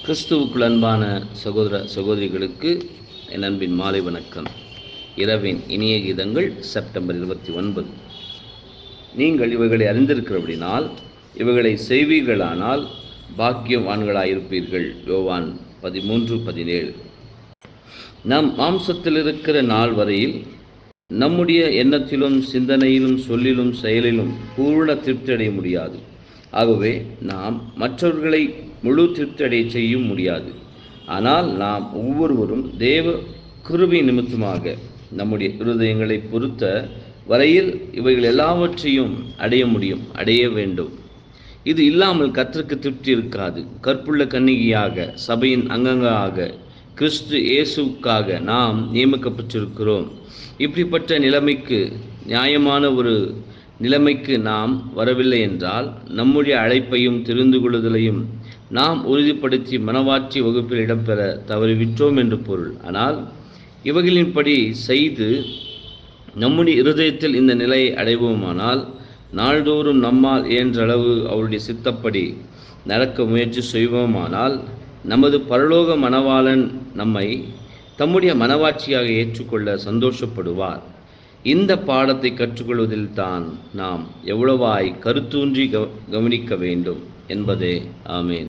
கிறிஸ்துவுக்குள் அன்பான சகோதர சகோதரிகளுக்கு என் அன்பின் மாலை வணக்கம் இரவின் இனிய கீதங்கள் செப்டம்பர் இருபத்தி ஒன்பது நீங்கள் இவைகளை அறிந்திருக்கிறபடினால் இவைகளை செய்வீர்களானால் பாக்கியவான்களாயிருப்பீர்கள் யோவான் பதிமூன்று பதினேழு நம் மாம்சத்தில் இருக்கிற நாள் வரையில் நம்முடைய எண்ணத்திலும் சிந்தனையிலும் சொல்லிலும் செயலிலும் பூர்ண திருப்தி அடைய முடியாது ஆகவே நாம் மற்றவர்களை முழு திருப்தி அடைய செய்யும் முடியாது ஆனால் நாம் ஒவ்வொருவரும் தேவ கிருபை நிமித்தமாக நம்முடைய இருதயங்களை பொறுத்த வரையில் இவைகள் எல்லாவற்றையும் அடைய முடியும் அடைய வேண்டும் இது இல்லாமல் கற்றுக்கு திருப்தி இருக்காது கற்புள்ள கன்னிகையாக சபையின் அங்கங்களாக கிறிஸ்து இயேசுவுக்காக நாம் நியமிக்கப்பட்டிருக்கிறோம் இப்படிப்பட்ட நிலைமைக்கு நியாயமான ஒரு நிலைமைக்கு நாம் வரவில்லை என்றால் நம்முடைய அழைப்பையும் தெரிந்து கொள்ளுதலையும் நாம் உறுதிப்படுத்தி மனவாட்சி வகுப்பில் இடம்பெற தவறிவிட்டோம் என்று பொருள் ஆனால் இவைகளின்படி செய்து நம்முடைய இருதயத்தில் இந்த நிலையை அடைவோமானால் நாள்தோறும் நம்மால் இயன்றளவு அவருடைய சித்தப்படி நடக்க முயற்சி செய்வோமானால் நமது பரலோக மணவாளன் நம்மை தம்முடைய மனவாட்சியாக ஏற்றுக்கொள்ள சந்தோஷப்படுவார் இந்த பாடத்தை கற்றுக்கொள்வதில் தான் நாம் எவ்வளவாய் கருத்தூன்றி கவனிக்க வேண்டும் என்பதே ஆமேன்